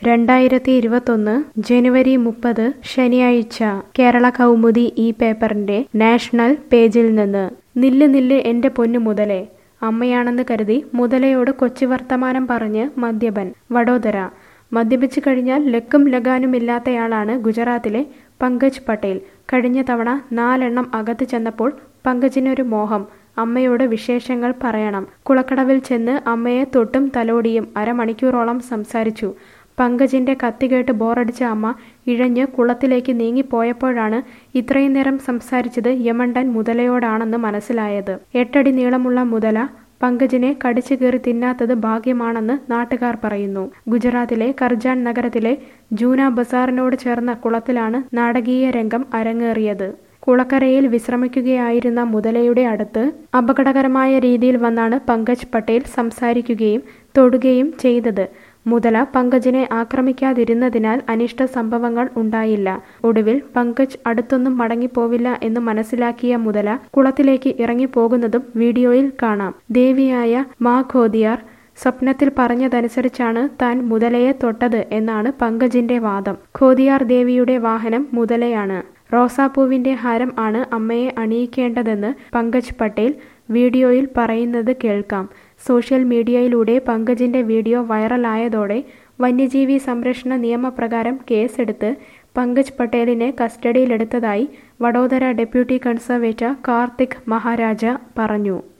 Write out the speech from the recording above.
രണ്ടായിരത്തി ഇരുപത്തൊന്ന് ജനുവരി മുപ്പത് ശനിയാഴ്ച കേരള കൗമുദി ഈ പേപ്പറിന്റെ നാഷണൽ പേജിൽ നിന്ന് നില്ല് നില്ല് എന്റെ പൊന്നു മുതലേ അമ്മയാണെന്ന് കരുതി മുതലയോട് കൊച്ചി വർത്തമാനം പറഞ്ഞ് മദ്യപൻ വഡോദര മദ്യപിച്ചു കഴിഞ്ഞാൽ ലക്കും ലഗാനുമില്ലാത്തയാളാണ് ഗുജറാത്തിലെ പങ്കജ് പട്ടേൽ കഴിഞ്ഞ തവണ നാലെണ്ണം അകത്ത് ചെന്നപ്പോൾ പങ്കജിനൊരു മോഹം അമ്മയോട് വിശേഷങ്ങൾ പറയണം കുളക്കടവിൽ ചെന്ന് അമ്മയെ തൊട്ടും തലോടിയും അരമണിക്കൂറോളം സംസാരിച്ചു പങ്കജിന്റെ കത്തി കേട്ട് ബോറടിച്ച അമ്മ ഇഴഞ്ഞ് കുളത്തിലേക്ക് നീങ്ങിപ്പോയപ്പോഴാണ് ഇത്രയും നേരം സംസാരിച്ചത് യമണ്ടൻ മുതലയോടാണെന്ന് മനസ്സിലായത് എട്ടടി നീളമുള്ള മുതല പങ്കജിനെ കടിച്ചു കീറി തിന്നാത്തത് ഭാഗ്യമാണെന്ന് നാട്ടുകാർ പറയുന്നു ഗുജറാത്തിലെ കർജാൻ നഗരത്തിലെ ജൂന ബസാറിനോട് ചേർന്ന കുളത്തിലാണ് നാടകീയ രംഗം അരങ്ങേറിയത് കുളക്കരയിൽ വിശ്രമിക്കുകയായിരുന്ന മുതലയുടെ അടുത്ത് അപകടകരമായ രീതിയിൽ വന്നാണ് പങ്കജ് പട്ടേൽ സംസാരിക്കുകയും തൊടുകയും ചെയ്തത് മുതല പങ്കജിനെ ആക്രമിക്കാതിരുന്നതിനാൽ അനിഷ്ട സംഭവങ്ങൾ ഉണ്ടായില്ല ഒടുവിൽ പങ്കജ് അടുത്തൊന്നും മടങ്ങിപ്പോവില്ല എന്ന് മനസ്സിലാക്കിയ മുതല കുളത്തിലേക്ക് ഇറങ്ങിപ്പോകുന്നതും വീഡിയോയിൽ കാണാം ദേവിയായ മാ ഖോദിയാർ സ്വപ്നത്തിൽ പറഞ്ഞതനുസരിച്ചാണ് താൻ മുതലയെ തൊട്ടത് എന്നാണ് പങ്കജിന്റെ വാദം ഖോദിയാർ ദേവിയുടെ വാഹനം മുതലയാണ് റോസാപ്പൂവിന്റെ ഹാരം ആണ് അമ്മയെ അണിയിക്കേണ്ടതെന്ന് പങ്കജ് പട്ടേൽ വീഡിയോയിൽ പറയുന്നത് കേൾക്കാം സോഷ്യൽ മീഡിയയിലൂടെ പങ്കജിന്റെ വീഡിയോ വൈറലായതോടെ വന്യജീവി സംരക്ഷണ നിയമപ്രകാരം കേസെടുത്ത് പങ്കജ് പട്ടേലിനെ കസ്റ്റഡിയിലെടുത്തതായി വഡോദര ഡെപ്യൂട്ടി കൺസർവേറ്റർ കാർത്തിക് മഹാരാജ പറഞ്ഞു